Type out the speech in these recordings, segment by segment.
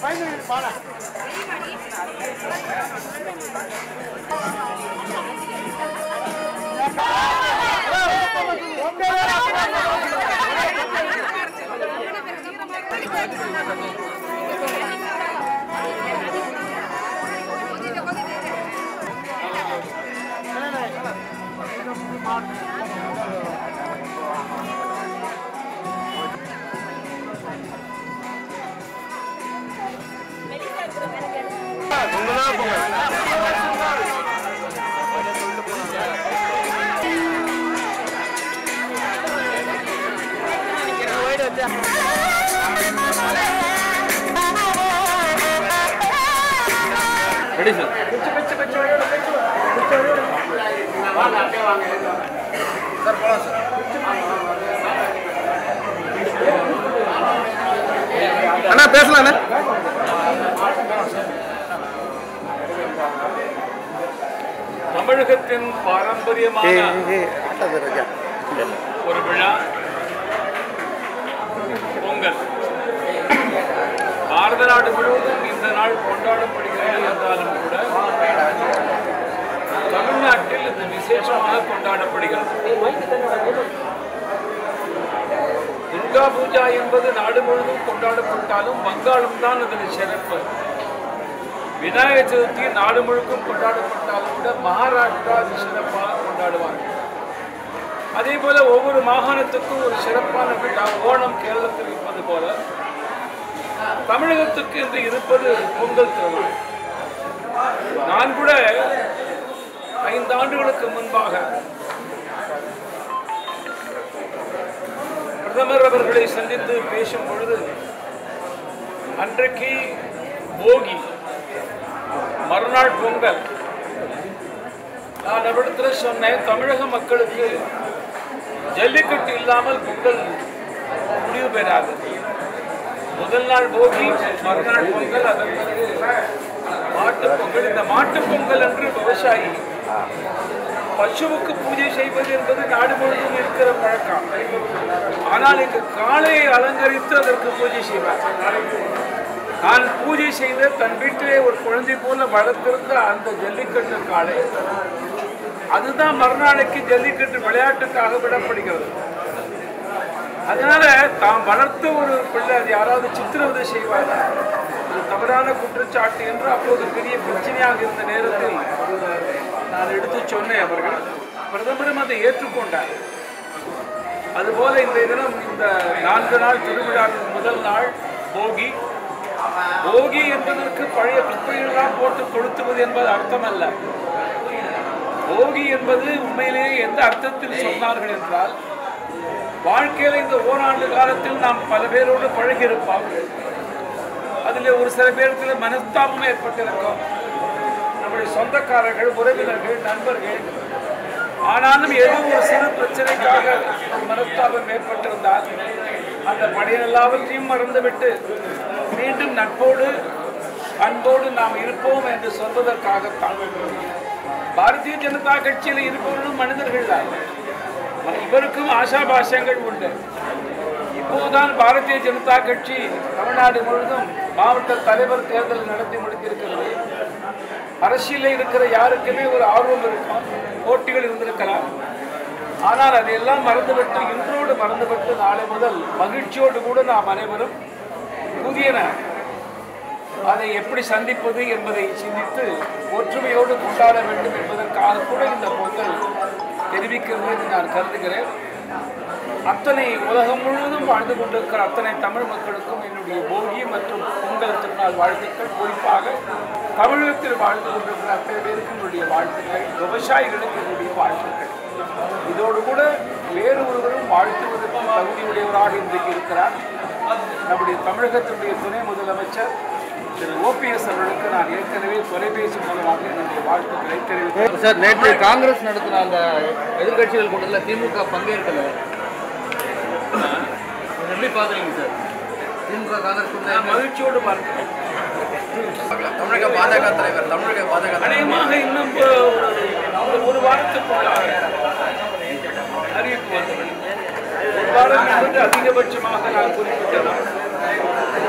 ready sir அண்ணா பேசலாம் அண்ணா தமிழகத்தின் பாரம்பரியமான ஒரு விழா பொங்கல் பாரத நாடு முழுவதும் இந்த நாள் கொண்டாடப்படுகிறது என்றாலும் கூட தமிழ்நாட்டில் இது விசேஷமாக கொண்டாடப்படுகிறது துர்கா பூஜா என்பது நாடு முழுவதும் கொண்டாடப்பட்டாலும் வங்காளம் தான் அதன் சிறப்பு விநாயகர் சதுர்த்தி நாடு முழுக்கும் கொண்டாடப்பட்டாலும் கூட மகாராஷ்டிரா அது சிறப்பாக கொண்டாடுவார்கள் அதே போல ஒவ்வொரு மாகாணத்துக்கும் ஒரு சிறப்பான விழா ஓணம் கேரளத்தில் இருப்பது போல தமிழகத்துக்கு இன்று இருப்பது பொங்கல் திருவிழா நான் கூட ஐந்து ஆண்டுகளுக்கு முன்பாக பிரதமர் அவர்களை சந்தித்து பேசும் பொழுது அன்றைக்கு போகி மறுநாள் பொங்கல் நான் அவரிடத்தில் சொன்னேன் தமிழக மக்களுக்கு ஜல்லிக்கட்டு இல்லாமல் பொங்கல் முடிவு பெறாது முதல் நாள் போகி மறுநாள் பொங்கல் அதன் பிறகு மாட்டுப் பொங்கல் இந்த மாட்டுப் பொங்கல் அன்று விவசாயி பசுவுக்கு பூஜை செய்வது என்பது நாடு முழுவதும் இருக்கிற பழக்கம் ஆனால் இங்கு காளையை அலங்கரித்து அதற்கு பூஜை செய்வார் நான் பூஜை செய்த தன் வீட்டிலே ஒரு குழந்தை போல வளர்த்திருந்த அந்த ஜல்லிக்கட்டு காளை அதுதான் மறுநாளைக்கு ஜல்லிக்கட்டு விளையாட்டுக்காக விடப்படுகிறது அதனால தாம் வளர்த்த ஒரு பிள்ளை அது யாராவது சித்திரவதை செய்வார் இது தவறான குற்றச்சாட்டு என்று அப்போது பெரிய பிரச்சனையாக இருந்த நேரத்தில் நான் எடுத்து சொன்னேன் அவர்கள் பிரதமரும் அதை ஏற்றுக்கொண்டார் அதுபோல இந்த தினம் இந்த நான்கு நாள் திருவிழாவின் முதல் நாள் போகி போகி என்பதற்கு பழைய குப்பையெல்லாம் போட்டு கொளுத்துவது என்பது அர்த்தமல்ல போகி என்பது உண்மையிலேயே எந்த அர்த்தத்தில் சொன்னார்கள் என்றால் வாழ்க்கையில இந்த ஓராண்டு காலத்தில் நாம் பல பேரோடு பழகியிருப்போம் அதில் ஒரு சில பேருக்கு மனஸ்தாபம் ஏற்பட்டிருக்கும் நம்முடைய சொந்தக்காரர்கள் உறவினர்கள் நண்பர்கள் ஆனாலும் ஏதோ ஒரு சிறு பிரச்சனைக்காக மனஸ்தாபம் ஏற்பட்டிருந்தால் அந்த படையல் எல்லாவற்றையும் மறந்துவிட்டு மீண்டும் நட்போடு அன்போடு நாம் இருப்போம் என்று சொல்வதற்காகத்தான் பாரதிய ஜனதா கட்சியில் இருப்பவர்களும் மனிதர்கள் தான் இவருக்கும் ஆசாபாசங்கள் உண்டு இப்போதுதான் பாரதிய ஜனதா கட்சி தமிழ்நாடு முழுவதும் மாவட்ட தலைவர் தேர்தல் நடத்தி முடித்திருக்கிறது அரசியலில் இருக்கிற யாருக்குமே ஒரு ஆர்வம் இருக்கும் போட்டிகள் இருந்திருக்கலாம் ஆனால் அதையெல்லாம் மறந்துவிட்டு இன்றோடு மறந்துவிட்டு நாளை முதல் மகிழ்ச்சியோடு கூட நாம் அனைவரும் புதியன அதை எப்படி சந்திப்பது என்பதை சிந்தித்து ஒற்றுமையோடு கொண்டாட வேண்டும் என்பதற்காக கூட இந்த பொங்கல் தெரிவிக்கிறது என்று நான் கருதுகிறேன் அத்தனை உலகம் முழுவதும் வாழ்ந்து கொண்டிருக்கிற அத்தனை தமிழ் மக்களுக்கும் என்னுடைய போகி மற்றும் பொங்கல் திருநாள் வாழ்த்துக்கள் குறிப்பாக தமிழகத்தில் வாழ்ந்து கொண்டிருக்கிற அத்தனை பேருக்கு என்னுடைய வாழ்த்துக்கள் விவசாயிகளுக்கு என்னுடைய வாழ்த்துக்கள் இதோடு கூட வேறு ஒருவரும் வாழ்த்துவதற்கு தகுதியுடையவராக இன்றைக்கு இருக்கிறார் நம்முடைய தமிழகத்தினுடைய துணை முதலமைச்சர் திரு ஓபிஎஸ் அவர்களுக்கு நான் ஏற்கனவே தொலைபேசி மூலமாக என்னுடைய வாழ்த்துக்களை தெரிவித்தேன் சார் நேற்று காங்கிரஸ் நடத்தின அந்த எதிர்கட்சிகள் கூட்டத்தில் திமுக பங்கேற்கல அதை எப்படி பார்க்குறீங்க சார் திமுக காங்கிரஸ் நான் கூட்டத்தில் மகிழ்ச்சியோடு பார்க்கிறேன் தமிழக பாஜக தலைவர் தமிழக பாஜக அநேகமாக இன்னும் ஒரு ஒரு வாரத்துக்குள்ளாக அறிவிப்பு வந்துவிடும் ஒரு வாரம் என்பது அதிகபட்சமாக நான் குறிப்பிட்டேன் அதேபோல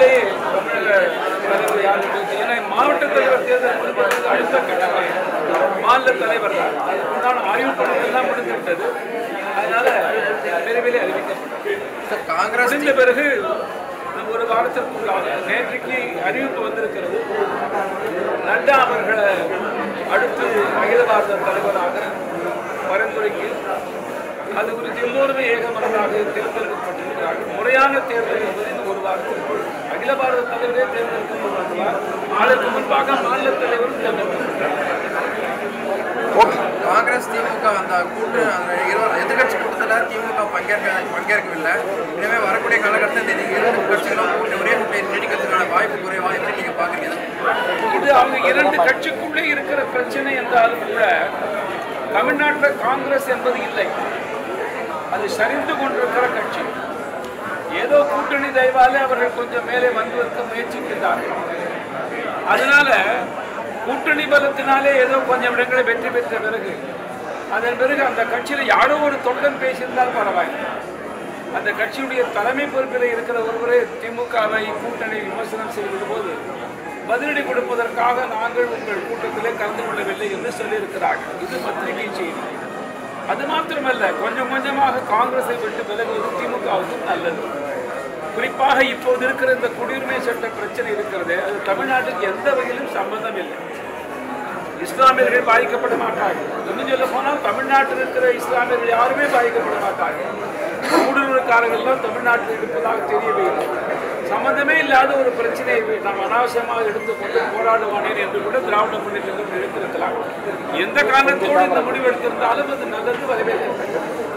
முதலிலேயே தமிழக தலைவர் யார் என்று- ஏன்னா மாவட்ட தலைவர் தேர்தல் முடிவதற்கு அடுத்த கட்டமே மாநில தலைவர் தான் அதுக்குண்டான ஆய்வு பணிகள் எல்லாம் முடிந்து விட்டது அதனால விரைவில் அறிவிக்கப்பட்டது சார் காங்கிரஸ் முடிந்த பிறகு ஒரு வாரத்திற்குள்ளாக நேற்றைக்கு அறிவிப்பு வந்திருக்கிறது நட்டா அவர்களை அடுத்து அகில பாரத தலைவராக பரிந்துரைக்கு அது குறித்து எல்லோருமே ஏகமனதாக தேர்ந்தெடுக்கப்பட்டிருக்கிறார்கள் முறையான தேர்தல் என்பது இந்த ஒரு வாரத்திற்குள் அகில பாரத தலைவரே தேர்ந்தெடுக்கப்பட்டுள்ளார் அதற்கு முன்பாக மாநில தலைவரும் தேர்ந்தெடுக்கப்பட்டார் காங்கிரஸ் திமுக அந்த கூட்டு அந்த இருவர் எதிர்கட்சி கூட்டத்தில் திமுக பங்கேற்க பங்கேற்கவில்லை எனவே வரக்கூடிய காலகட்டத்தில் இந்த இரண்டு கட்சிகளும் கூட்டு ஒரே கூட்டணி நீடிக்கிறதுக்கான வாய்ப்பு குறைவா எப்படி நீங்க பாக்குறீங்க இது அவங்க இரண்டு கட்சிக்குள்ளே இருக்கிற பிரச்சனை என்றாலும் கூட தமிழ்நாட்டில் காங்கிரஸ் என்பது இல்லை அது சரிந்து கொண்டிருக்கிற கட்சி ஏதோ கூட்டணி தயவாலே அவர்கள் கொஞ்சம் மேலே வந்துவதற்கு முயற்சிக்கின்றார்கள் அதனால கூட்டணி பலத்தினாலே ஏதோ கொஞ்சம் இடங்களை வெற்றி பெற்ற பிறகு அதன் பிறகு அந்த கட்சியில் யாரோ ஒரு தொண்டன் பேசியிருந்தால் பரவாயில்லை அந்த கட்சியுடைய தலைமை பொறுப்பில் இருக்கிற ஒருவரே திமுகவை கூட்டணி விமர்சனம் செய்த போது பதிலடி கொடுப்பதற்காக நாங்கள் உங்கள் கூட்டத்திலே கலந்து கொள்ளவில்லை என்று சொல்லியிருக்கிறார்கள் இது பத்திரிகை செய்தி அது மாத்திரமல்ல கொஞ்சம் கொஞ்சமாக காங்கிரஸை விட்டு விலகுவது திமுகவுக்கும் நல்லது குறிப்பாக இப்போது இருக்கிற இந்த குடியுரிமை சட்ட பிரச்சனை இருக்கிறது அது தமிழ்நாட்டுக்கு எந்த வகையிலும் சம்பந்தம் இல்லை இஸ்லாமியர்கள் பாதிக்கப்பட மாட்டார்கள் இன்னும் சொல்ல போனால் தமிழ்நாட்டில் இருக்கிற இஸ்லாமியர்கள் யாருமே பாதிக்கப்பட மாட்டார்கள் ஊடுருவக்காரர்கள் எல்லாம் தமிழ்நாட்டில் இருப்பதாக தெரியவே இல்லை சம்பந்தமே இல்லாத ஒரு பிரச்சனையை நாம் அனாவசியமாக எடுத்துக்கொண்டு போராடுவானேன் என்று கூட திராவிட முன்னேற்ற கழகம் எடுத்திருக்கலாம் எந்த காரணத்தோடு இந்த முடிவு எடுத்திருந்தாலும் அது நல்லது வரவேற்கத்தக்கது